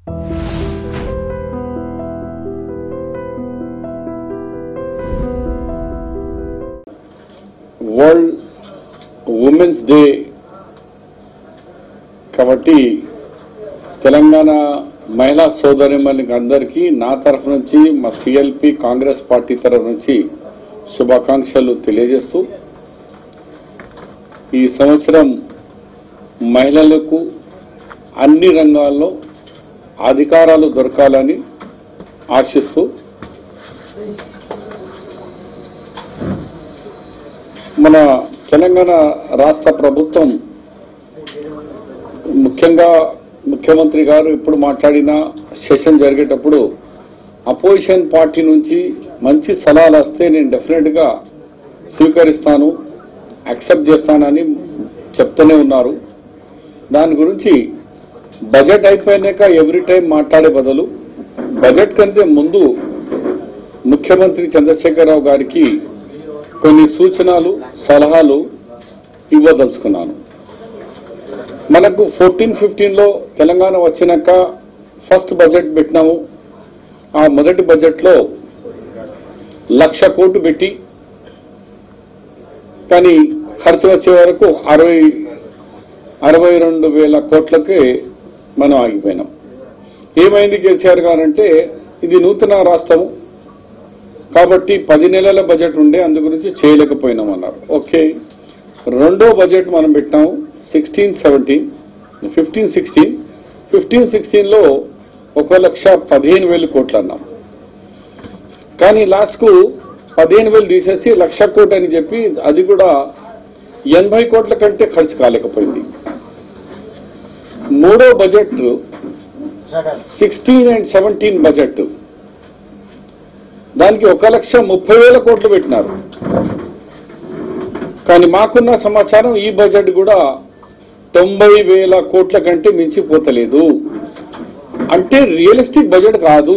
world women's day కాబట్టి తెలంగాణ మహిళా సోదరిమణికి అందరికీ నా తరఫు నుంచి మా సిఎల్పి కాంగ్రెస్ పార్టీ తరఫు నుంచి శుభాకాంక్షలు తెలియజేస్తూ ఈ సంవత్సరం మహిళలకు అన్ని రంగాల్లో అధికారాలు దొరకాలని ఆశిస్తూ మన తెలంగాణ రాష్ట్ర ప్రభుత్వం ముఖ్యంగా ముఖ్యమంత్రి గారు ఇప్పుడు మాట్లాడిన సెషన్ జరిగేటప్పుడు అపోజిషన్ పార్టీ నుంచి మంచి సలహాలు వస్తే నేను డెఫినెట్గా స్వీకరిస్తాను యాక్సెప్ట్ చేస్తానని చెప్తూనే ఉన్నారు దాని గురించి బడ్జెట్ అయిపోయినాక ఎవ్రీ టైం మాట్లాడే బదులు బడ్జెట్ కంటే ముందు ముఖ్యమంత్రి చంద్రశేఖరరావు గారికి కొన్ని సూచనలు సలహాలు ఇవ్వదలుచుకున్నాను మనకు ఫోర్టీన్ ఫిఫ్టీన్లో తెలంగాణ వచ్చినాక ఫస్ట్ బడ్జెట్ పెట్టినాము ఆ మొదటి బడ్జెట్లో లక్ష కోట్లు పెట్టి కానీ ఖర్చు వచ్చే వరకు అరవై అరవై రెండు వేల కోట్లకే మనం ఆగిపోయినాం ఏమైంది కేసీఆర్ గారు అంటే ఇది నూతన రాష్ట్రము కాబట్టి పది నెలల బడ్జెట్ ఉండే అందు గురించి చేయలేకపోయినాం అన్నారు ఓకే రెండో బడ్జెట్ మనం పెట్టాము sixteen seventeen fifteen sixteen fifteen సిక్స్టీన్లో ఒక లక్ష పదిహేను వేలు కోట్లు అన్నాం కానీ లాస్ట్కు పదిహేను వేలు తీసేసి లక్ష కోట్లు అని చెప్పి అది కూడా ఎనభై కోట్ల కంటే ఖర్చు కాలేకపోయింది మూడో budget sixteen and seventeen budget దానికి ఒక లక్ష ముప్పై వేల కోట్లు పెట్టినారు కానీ మాకున్న సమాచారం ఈ బడ్జెట్ కూడా తొంభై వేల కోట్ల కంటే మించిపోతలేదు అంటే రియలిస్టిక్ బడ్జెట్ కాదు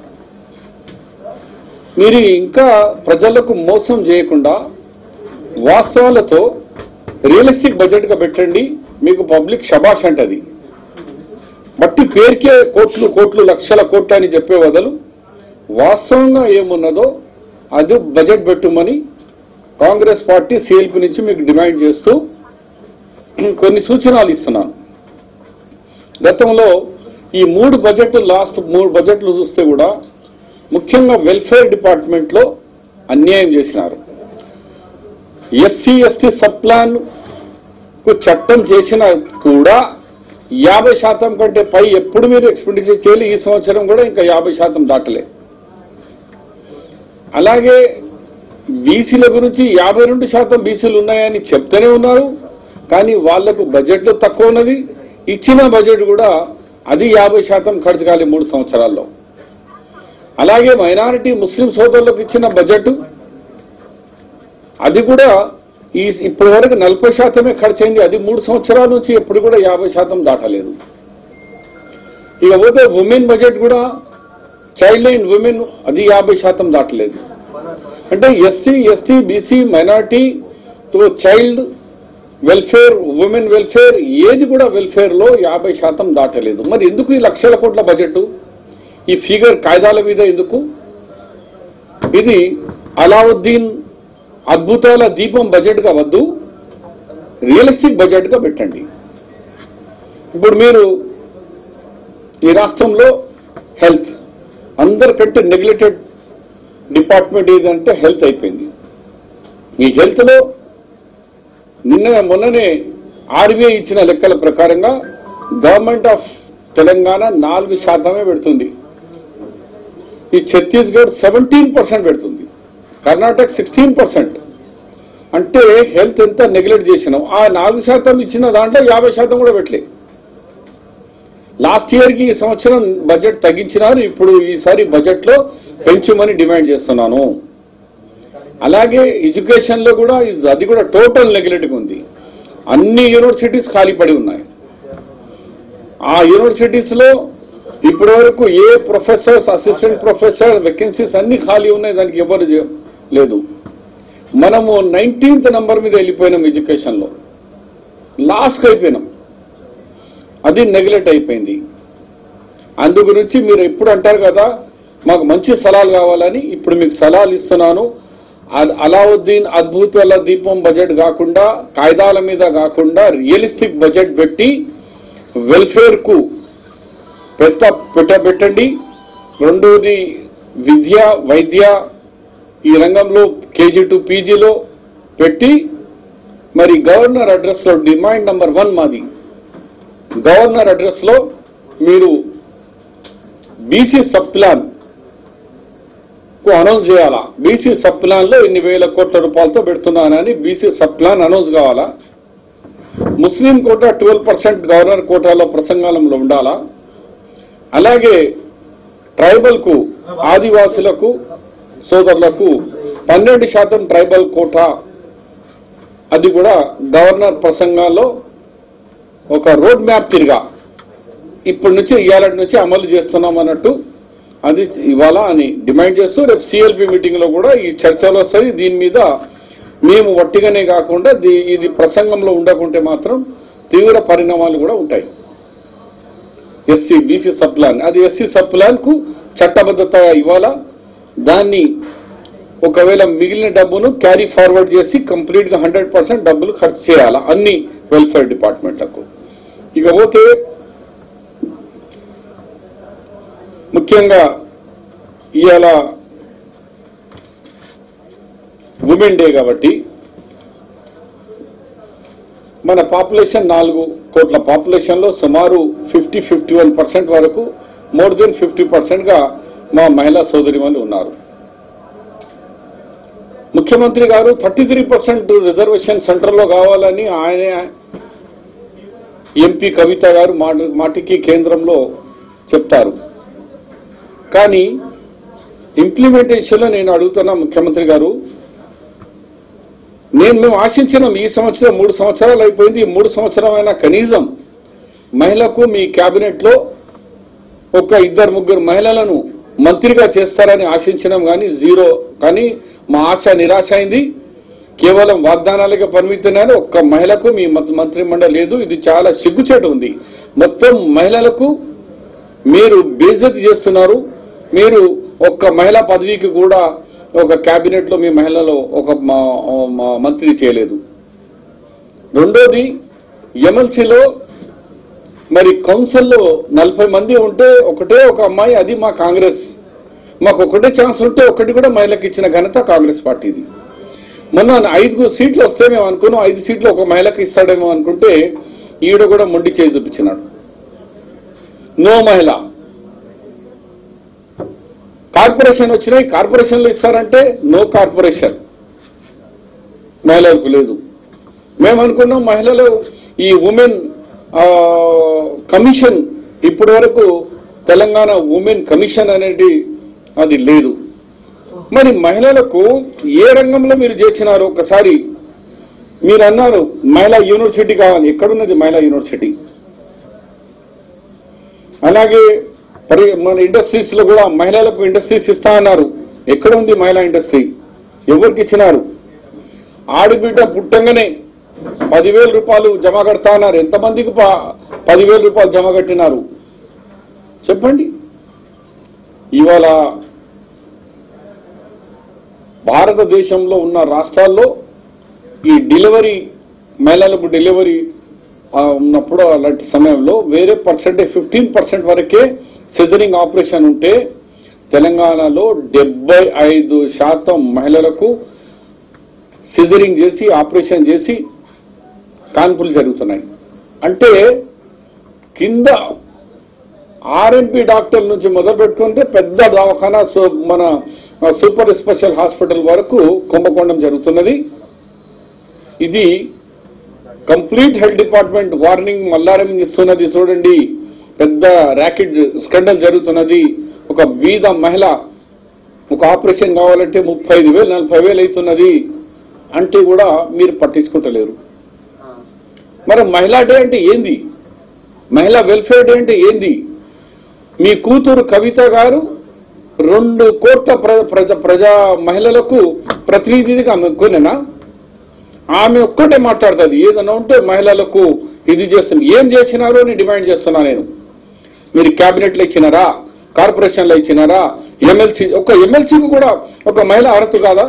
మీరు ఇంకా ప్రజలకు మోసం చేయకుండా వాస్తవాలతో రియలిస్టిక్ బడ్జెట్గా పెట్టండి మీకు పబ్లిక్ శబాష్ అంటది బట్టి పేరుకే కోట్లు కోట్లు లక్షల కోట్లు అని చెప్పే బదులు వాస్తవంగా ఏమున్నదో అది బడ్జెట్ పెట్టుమని కాంగ్రెస్ పార్టీ సిఎల్పి నుంచి మీకు డిమాండ్ చేస్తూ కొన్ని సూచనలు ఇస్తున్నాను గతంలో ఈ మూడు బడ్జెట్లు లాస్ట్ మూడు బడ్జెట్లు చూస్తే కూడా ముఖ్యంగా వెల్ఫేర్ డిపార్ట్మెంట్లో అన్యాయం చేసినారు ఎస్సీ ఎస్టీ సబ్ ప్లాన్ కు చట్టం చేసిన కూడా యాభై శాతం కంటే పై ఎప్పుడు మీరు ఎక్స్పెండిచర్ చేయాలి ఈ సంవత్సరం కూడా ఇంకా యాభై శాతం దాటలే అలాగే బీసీల గురించి యాభై రెండు శాతం బీసీలు ఉన్నాయని చెప్తూనే ఉన్నారు కానీ వాళ్లకు బడ్జెట్లో తక్కువ ఉన్నది ఇచ్చిన బడ్జెట్ కూడా అది యాభై శాతం ఖర్చు కాలి మూడు సంవత్సరాల్లో అలాగే మైనారిటీ ముస్లిం సోదరులకు ఇచ్చిన బడ్జెట్ అది కూడా ఈ ఇప్పటి వరకు నలభై శాతమే ఖర్చు అయింది అది మూడు సంవత్సరాల నుంచి ఎప్పుడు కూడా యాభై శాతం దాటలేదు ఇకపోతే ఉమెన్ బడ్జెట్ కూడా చైల్డ్ లైన్ ఉమెన్ అది యాభై శాతం దాటలేదు అంటే ఎస్సీ ఎస్టీ బీసీ మైనార్టీ తో చైల్డ్ వెల్ఫేర్ ఉమెన్ వెల్ఫేర్ ఏది కూడా వెల్ఫేర్ లో యాభై శాతం దాటలేదు మరి ఎందుకు ఈ లక్షల కోట్ల బడ్జెట్ ఈ ఫిగర్ కాయిదాల మీద ఎందుకు ఇది అలావుద్దీన్ అద్భుతాల దీపం బడ్జెట్ గా వద్దు రియలిస్టిక్ బడ్జెట్ గా పెట్టండి ఇప్పుడు మీరు ఈ రాష్ట్రంలో హెల్త్ అందరికంటే నెగ్లెక్టెడ్ డిపార్ట్మెంట్ ఏదంటే హెల్త్ అయిపోయింది ఈ హెల్త్ లో నిన్న మొన్ననే ఆర్బీఐ ఇచ్చిన లెక్కల ప్రకారంగా గవర్నమెంట్ ఆఫ్ తెలంగాణ నాలుగు శాతమే పెడుతుంది ఈ ఛత్తీస్గఢ్ సెవెంటీన్ పర్సెంట్ పెడుతుంది కర్ణాటక సిక్స్టీన్ పర్సెంట్ అంటే హెల్త్ ఎంత నెగ్లెక్ట్ చేసినాం ఆ నాలుగు శాతం ఇచ్చిన దాంట్లో యాభై శాతం కూడా పెట్టలే లాస్ట్ ఇయర్ కి ఈ సంవత్సరం బడ్జెట్ తగ్గించినారు ఇప్పుడు ఈసారి బడ్జెట్ లో పెంచుమని డిమాండ్ చేస్తున్నాను అలాగే ఎడ్యుకేషన్ లో కూడా ఇస్- అది కూడా టోటల్ నెగ్లెక్ట్ ఉంది అన్ని యూనివర్సిటీస్ ఖాళీ పడి ఉన్నాయి ఆ యూనివర్సిటీస్ లో ఇప్పటి వరకు ఏ ప్రొఫెసర్స్ అసిస్టెంట్ ప్రొఫెసర్ వేకెన్సీస్ అన్ని ఖాళీ ఉన్నాయి దానికి ఎవరు చే- లేదు మనము నైన్టీన్త్ నంబర్ మీద వెళ్ళిపోయినాం ఎడ్యుకేషన్ లో లాస్ట్ అయిపోయినాం అది నెగ్లెక్ట్ అయిపోయింది అందు గురించి మీరు ఎప్పుడు అంటారు కదా మాకు మంచి సలహాలు కావాలని ఇప్పుడు మీకు సలహాలు ఇస్తున్నాను అ- అలావుద్దీన్ అద్భుతాల దీపం బడ్జెట్ కాకుండా కాయిదాల మీద కాకుండా రియలిస్టిక్ బడ్జెట్ పెట్టి వెల్ఫేర్ కు పెద్ద పెట్టబెట్టండి రెండోది విద్య వైద్య ఈ రంగంలో కేజీ టు పీజీలో పెట్టి మరి గవర్నర్ అడ్రస్ లో డిమాండ్ నంబర్ వన్ మాది గవర్నర్ అడ్రస్ లో మీరు బీసీ సబ్ ప్లాన్ కు అనౌన్స్ చేయాలా బీసీ సబ్ ప్లాన్ లో ఇన్ని వేల కోట్ల రూపాయలతో పెడుతున్నానని బీసీ సబ్ ప్లాన్ అనౌన్స్ కావాలా Muslim quota twelve percent governor కోటాలో ప్రసంగాలంలో ఉండాలా అలాగే ట్రైబల్ కు ఆదివాసులకు సోదరులకు పన్నెండు శాతం ట్రైబల్ కోటా అది కూడా గవర్నర్ ప్రసంగాల్లో ఒక రోడ్ మ్యాప్ తిరిగా ఇప్పటి నుంచి ఇవాళ నుంచి అమలు చేస్తున్నాం అన్నట్టు అది ఇవాళ అని డిమాండ్ చేస్తూ రేపు సిఎల్పి మీటింగ్ లో కూడా ఈ చర్చలు వస్తాయి దీని మీద మేము వట్టిగానే కాకుండా దీ- ఇది ప్రసంగంలో ఉండకుంటే మాత్రం తీవ్ర పరిణామాలు కూడా ఉంటాయి ఎస్సీ బీసీ సబ్ ప్లాన్ అది ఎస్సీ సబ్ ప్లాన్ కు చట్టబద్ధత ఇవ్వాలా దాన్ని ఒకవేళ మిగిలిన డబ్బును క్యారీ ఫార్వర్డ్ చేసి కంప్లీట్ గా హండ్రెడ్ పర్సెంట్ డబ్బులు ఖర్చు చేయాలా అన్ని వెల్ఫేర్ డిపార్ట్మెంట్లకు ఇకపోతే ముఖ్యంగా ఇవాళ ఉమెన్ డే కాబట్టి మన పాపులేషన్ నాలుగు కోట్ల పాపులేషన్ లో సుమారు ఫిఫ్టీ ఫిఫ్టీ వన్ పర్సెంట్ వరకు మోర్ దెన్ ఫిఫ్టీ పర్సెంట్ గా మా మహిళా సోదరిమణులు ఉన్నారు ముఖ్యమంత్రి గారు thirty three percent reservation centre లో కావాలని ఆయన ఎంపీ కవిత గారు మాట- మాటికి కేంద్రంలో చెప్తారు కానీ ఇంప్లిమెంటేషన్ లో నేను అడుగుతున్నా ముఖ్యమంత్రి గారు నేను మేము ఆశించినాం ఈ సంవత్సరం మూడు సంవత్సరాలు అయిపోయింది ఈ మూడు సంవత్సరమైనా కనీసం మహిళకు మీ కేబినెట్ లో ఒక ఇద్దరు ముగ్గురు మహిళలను మంత్రిగా చేస్తారని ఆశించినాం కానీ జీరో కానీ మా ఆశ నిరాశ అయింది కేవలం వాగ్దానాలుగా పరిమితమైన ఒక్క మహిళకు మీ మంత్రి మంత్రిమండలి లేదు ఇది చాలా సిగ్గుచేటు ఉంది మొత్తం మహిళలకు మీరు బేజతి చేస్తున్నారు మీరు ఒక్క మహిళా పదవికి కూడా ఒక కేబినెట్ లో మీ మహిళలో ఒక మా- మా మంత్రి చేయలేదు రెండోది ఎమ్మెల్సీలో మరి కౌన్సిల్లో నలభై మంది ఉంటే ఒకటే ఒక అమ్మాయి అది మా కాంగ్రెస్ మాకు ఒకటే ఛాన్స్ ఉంటే ఒకటి కూడా మహిళకి ఇచ్చిన ఘనత కాంగ్రెస్ పార్టీది మొన్న ఐదుగురు సీట్లు వస్తే మేము అనుకున్నాం ఐదు సీట్లు ఒక మహిళకి ఇస్తాడేమో అనుకుంటే ఈవిడ కూడా మొండి చేయి చూపించినాడు నో మహిళ కార్పొరేషన్ వచ్చినాయి కార్పొరేషన్లు ఇస్తారంటే నో కార్పొరేషన్ మహిళలకు లేదు మేము అనుకున్నాం మహిళలు ఈ ఉమెన్ కమిషన్ ఇప్పటి వరకు తెలంగాణ ఉమెన్ కమిషన్ అనేది అది లేదు మరి మహిళలకు ఏ రంగంలో మీరు చేసినారు ఒకసారి మీరు అన్నారు మహిళా యూనివర్సిటీ కావాలి ఎక్కడున్నది మహిళా యూనివర్సిటీ అలాగే మరి మన ఇండస్ట్రీస్ లో కూడా మహిళలకు ఇండస్ట్రీస్ ఇస్తా అన్నారు ఎక్కడ ఉంది మహిళా ఇండస్ట్రీ ఎవరికి ఇచ్చినారు ఆడబిడ్డ పుట్టంగానే పదివేల రూపాయలు జమ కడతా అన్నారు ఎంతమందికి ప- పదివేల రూపాయలు జమ కట్టినారు చెప్పండి ఇవాళ భారతదేశంలో ఉన్న రాష్ట్రాల్లో ఈ డెలివరీ మహిళలకు డెలివరీ ఆ, ఉన్నప్పుడు అలాంటి సమయంలో వేరే పర్సెంటేజ్ ఫిఫ్టీన్ పర్సెంట్ వరకే సిజరింగ్ ఆపరేషన్ ఉంటే తెలంగాణలో డెబ్బై ఐదు శాతం మహిళలకు సిజరింగ్ చేసి ఆపరేషన్ చేసి కాన్పులు జరుగుతున్నాయి అంటే కింద ఆర్ఎంపీ డాక్టర్ నుంచి మొదలు పెట్టుకుంటే పెద్ద దవాఖానా సో- మన సూపర్ స్పెషల్ హాస్పిటల్ వరకు కుంభకోణం జరుగుతున్నది ఇది కంప్లీట్ హెల్త్ డిపార్ట్మెంట్ వార్నింగ్ మల్లారం ఇస్తున్నది చూడండి పెద్ద ర్యాకెట్ స్కండల్ జరుగుతున్నది ఒక బీద మహిళ ఒక ఆపరేషన్ కావాలంటే ముప్పై ఐదు వేలు నలభై వేలు అవుతున్నది అంటే కూడా మీరు పట్టించుకుంటలేరు మరి మహిళా డే అంటే ఏంది మహిళా వెల్ఫేర్ డే అంటే ఏంది మీ కూతురు కవిత గారు రెండు కోట్ల ప్ర- ప్రజ ప్రజా మహిళలకు ప్రతినిధిగా ఆమె కొనేనా ఆమె ఒక్కటే మాట్లాడుతుంది ఏదైనా ఉంటే మహిళలకు ఇది చేస్తుంది ఏం చేసినారో అని డిమాండ్ చేస్తున్నా నేను మీరు క్యాబినెట్లో ఇచ్చినారా కార్పొరేషన్లో ఇచ్చినారా ఎమ్మెల్సీ ఒక ఎమ్మెల్సీకి కూడా ఒక మహిళ అర్హత కాదా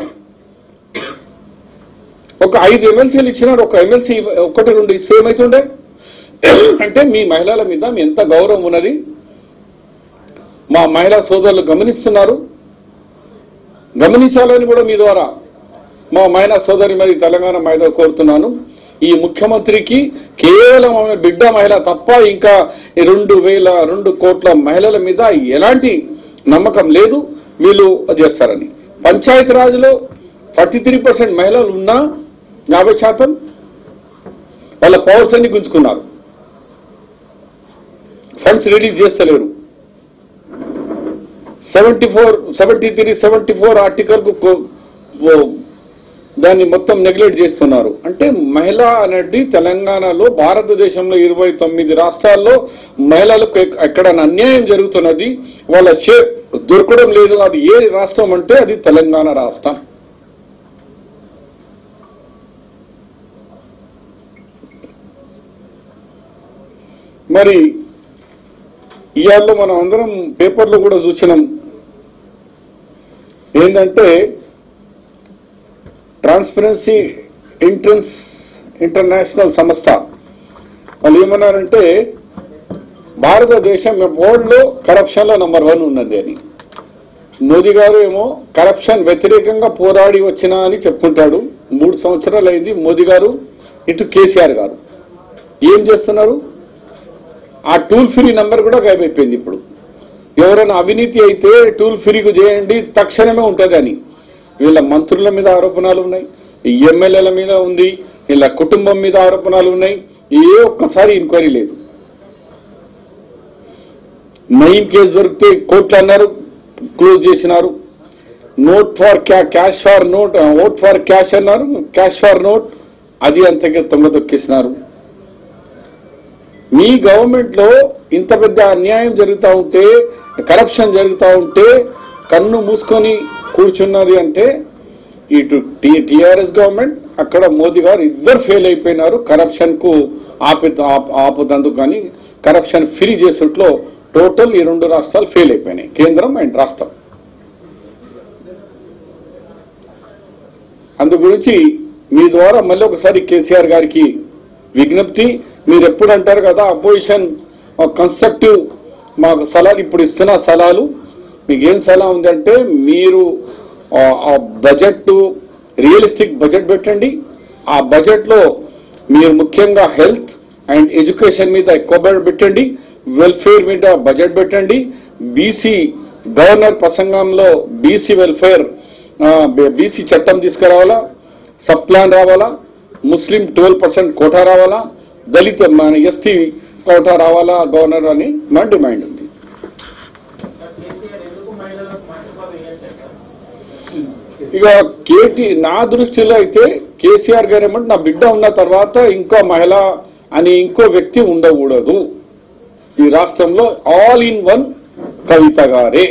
ఒక ఐదు ఎమ్మెల్సీలు ఇచ్చినారు ఒక ఎమ్మెల్సీ ఒకటి రెండు ఇస్తే ఏమైతుండే అంటే మీ మహిళల మీద మీ ఎంత గౌరవం ఉన్నది మా మహిళా సోదరులు గమనిస్తున్నారు గమనించాలని కూడా మీ ద్వారా మా మహిళా సోదరి మరి తెలంగాణ మహిళ కోరుతున్నాను ఈ ముఖ్యమంత్రికి కేవలం ఆమె బిడ్డ మహిళ తప్ప ఇంకా ఈ రెండు వేల రెండు కోట్ల మహిళల మీద ఎలాంటి నమ్మకం లేదు వీళ్ళు అది చేస్తారని పంచాయతీ రాజ్లో థర్టీ త్రీ పర్సెంట్ మహిళలు ఉన్నా యాభై శాతం వాళ్ళ పవర్స్ అన్ని గుంజుకున్నారు ఫండ్స్ రిలీజ్ చేస్తలేరు seventy four seventy three seventy four article కు కో- ఓ- దాన్ని మొత్తం నెగ్లెక్ట్ చేస్తున్నారు అంటే మహిళ అనేది తెలంగాణలో భారతదేశంలో ఇరవై తొమ్మిది రాష్ట్రాల్లో మహిళలకు ఎక్- ఎక్కడ అన్యాయం జరుగుతున్నది వాళ్ళ షేర్ దొరకడం లేదు అది ఏ రాష్ట్రం అంటే అది తెలంగాణ రాష్ట్రం మరి ఇవాళ మనం అందరం పేపర్లో కూడా చూసినాం ఏంటంటే ట్రాన్స్పరెన్సీ ఎంట్రన్స్ ఇంటర్నేషనల్ సంస్థ వాళ్ళు ఏమన్నారంటే భారతదేశం వరల్డ్ లో కరప్షన్ లో నంబర్ వన్ ఉన్నది అని మోదీ గారు ఏమో కరప్షన్ వ్యతిరేకంగా పోరాడి వచ్చినా అని చెప్పుకుంటాడు మూడు సంవత్సరాలు అయింది మోదీ గారు ఇటు కేసీఆర్ గారు ఏం చేస్తున్నారు ఆ టూల్ ఫ్రీ నంబర్ కూడా గాయమైపోయింది ఇప్పుడు ఎవరైనా అవినీతి అయితే టూల్ ఫ్రీకు చేయండి తక్షణమే ఉంటుంది అని వీళ్ళ మంత్రుల మీద ఆరోపణలు ఉన్నాయి ఎమ్మెల్యేల మీద ఉంది వీళ్ళ కుటుంబం మీద ఆరోపణలు ఉన్నాయి ఏ ఒక్కసారి ఎంక్వైరీ లేదు నయీం కేసు దొరికితే కోర్టులు అన్నారు క్లోజ్ చేసినారు note for cash for note vote for cash అన్నారు క్యాష్ ఫర్ నోట్ అది అంతకే తొంగ తొక్కేసినారు మీ గవర్నమెంట్ లో ఇంత పెద్ద అన్యాయం జరుగుతూ ఉంటే కరప్షన్ జరుగుతూ ఉంటే కన్ను మూసుకొని కూర్చున్నది అంటే ఇటు టిఆర్ఎస్ గవర్నమెంట్ అక్కడ మోదీ గారు ఇద్దరు ఫెయిల్ అయిపోయినారు కరప్షన్ కు ఆపి ఆప్- ఆపుతందుకు కానీ కరప్షన్ ఫ్రీ చేసేట్లో టోటల్ ఈ రెండు రాష్ట్రాలు ఫెయిల్ అయిపోయినాయి కేంద్రం అండ్ రాష్ట్రం అందు గురించి మీ ద్వారా మళ్ళీ ఒకసారి కేసీఆర్ గారికి విజ్ఞప్తి మీరు ఎప్పుడు అంటారు కదా అపోజిషన్ కన్స్ట్రక్టివ్ మాకు సలహాలు ఇప్పుడు ఇస్తున్న సలహాలు మీకు ఏం సలహా ఉందంటే మీరు ఆ, ఆ బడ్జెట్ రియలిస్టిక్ బడ్జెట్ పెట్టండి ఆ బడ్జెట్లో మీరు ముఖ్యంగా హెల్త్ అండ్ ఎడ్యుకేషన్ మీద ఎక్కువ బడ్జెట్ పెట్టండి వెల్ఫేర్ మీద బడ్జెట్ పెట్టండి బీసీ గవర్నర్ ప్రసంగంలో బీసీ వెల్ఫేర్ బీసీ చట్టం తీసుకురావాలా సబ్ ప్లాన్ రావాలా ముస్లిం ట్వెల్వ్ పర్సెంట్ కోటా రావాలా దళిత మన ఎస్టీ కోటా రావాలా గవర్నర్ అని మా డిమాండ్ ఉంది కేసీఆర్ ఎందుకు మహిళలకు మహిళ వేయట్లేదు ఇక కేటీ నా దృష్టిలో అయితే కేసీఆర్ గారు ఏమంటే నా బిడ్డ ఉన్న తర్వాత ఇంకో మహిళ అని ఇంకో వ్యక్తి ఉండకూడదు ఈ రాష్ట్రంలో ఆల్ ఇన్ వన్ కవిత గారే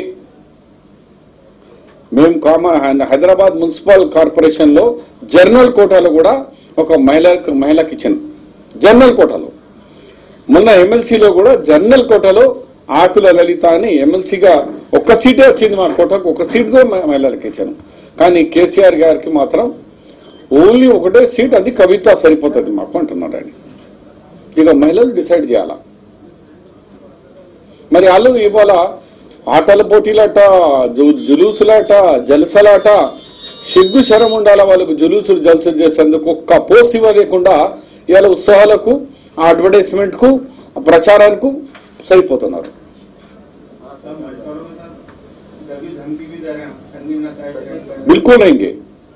మేము కామ హైదరాబాద్ మున్సిపల్ కార్పొరేషన్ లో జర్నల్ కోటాలో కూడా ఒక మహిళ మహిళకి ఇచ్చాను జర్నల్ కోటాలో మొన్న ఎమ్మెల్సీలో కూడా జర్నల్ కోటాలో ఆకుల లలిత అని ఎమ్మెల్సీగా ఒక్క సీటే వచ్చింది మా కోటకు ఒక సీట్ కూడా మ- మహిళలకు ఇచ్చాను కానీ కేసీఆర్ గారికి మాత్రం ఓన్లీ ఒకటే సీట్ అది కవిత సరిపోతుంది మాకు అంటున్నాడు ఆయన ఇక మహిళలు డిసైడ్ చేయాలా మరి వాళ్ళు ఇవాళ ఆటల పోటీలట జు- జులూసులాట జలసలాట సిగ్గు శరం ఉండాల వాళ్ళకు జులూసులు జలసలు చేసేందుకు ఒక్క పోస్ట్ ఇవ్వలేకుండా ఇవాళ ఉత్సవాలకు ఆ అడ్వర్టైజ్మెంట్ కు ఆ ప్రచారానికి సరిపోతున్నారు आता मजदूरों के साथ कभी धमकी भी दे रहे हैं ठंडी न खाए बिल्कुल रहेंगे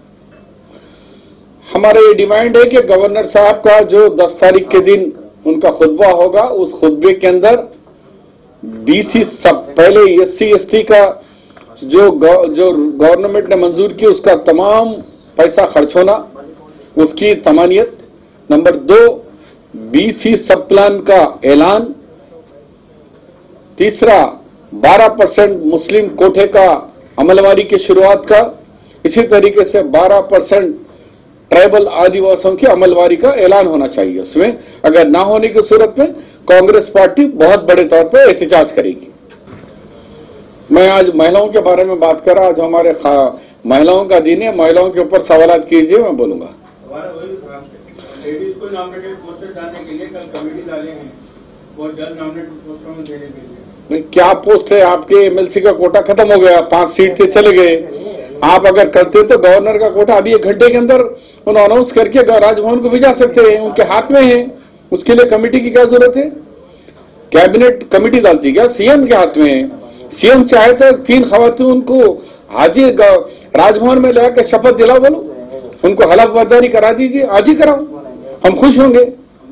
हमारा ये डिमांड है कि गवर्नर साहब का जो 10 तारीख के दिन उनका खुतबा होगा उस खुतबे के अंदर बीसी सब पहले एस सी एस टी का जो गव- जो गवर्नमेंट ने मंजूर की उसका तमाम पैसा खर्च होना उसकी तमानियत नंबर दो बीसी सब प्लान का ऐलान तीसरा 12 परसेंट मुस्लिम कोठे का अमलवारी की शुरुआत का इसी तरीके से 12 परसेंट ट्राइबल आदिवासियों की अमलवारी का ऐलान होना चाहिए उसमें अगर ना होने की सूरत में कांग्रेस पार्टी बहुत बड़े तौर पर एहतजाज करेगी मैं आज महिलाओं के बारे में बात कर रहा आज हमारे खा- महिलाओं का दिन है महिलाओं के ऊपर सवाल कीजिए मैं बोलूंगा हमारा वही था आपसे लेडीज को नॉमिनेटेड पोस्टर डालने के लिए कल कमेटी डाले हैं बहुत जल्द नॉमिनेटेड पोस्टरों में देने के लिए नहीं, क्या पोस्ट है आपके एमएलसी का कोटा खत्म हो गया पांच सीट से चले गए आप अगर करते तो गवर्नर का कोटा अभी एक घंटे के अंदर उन्हें अनाउंस करके ग- राजभवन को भिजा सकते हैं उनके हाथ में है उसके लिए कमेटी की क्या जरूरत है कैबिनेट कमेटी डालती क्या सीएम के हाथ में है सीएम चाहे तो तीन खातून को आज ही ग- राजभवन में लेकर शपथ दिलाओ बोलो उनको हलफबर्दारी करा दीजिए आज ही कराओ हम खुश होंगे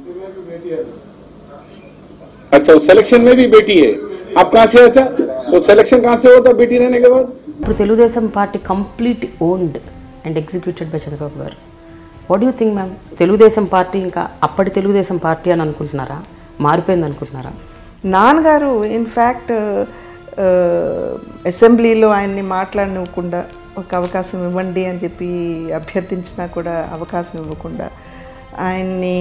अच्छा उस सिलेक्शन में भी बेटी है आप कहाँ से आता वो सिलेक्शन कहाँ से होता बेटी रहने के बाद ఇప్పుడు Telugu Desam party complete owned and executed by Chandrababu garu what you think ma'am Telugu Desam party ఇంకా అప్పటి తెలుగుదేశం పార్టీ అని అనుకుంటున్నారా మారిపోయింది అనుకుంటున్నారా నాన్నగారు ఇన్ఫ్యాక్ట్ అసెంబ్లీలో ఆయన్ని మాట్లాడనివ్వకుండా ఒక అవకాశం ఇవ్వండి అని చెప్పి అభ్యర్థించినా కూడా అవకాశం ఇవ్వకుండా ఆయన్ని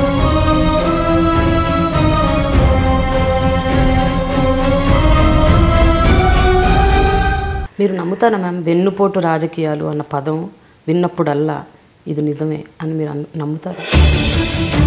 మీరు నమ్ముతారా మ్యామ్ వెన్నుపోటు రాజకీయాలు అన్న పదం విన్నప్పుడల్లా ఇది నిజమే అని మీరు అన్- నమ్ముతారా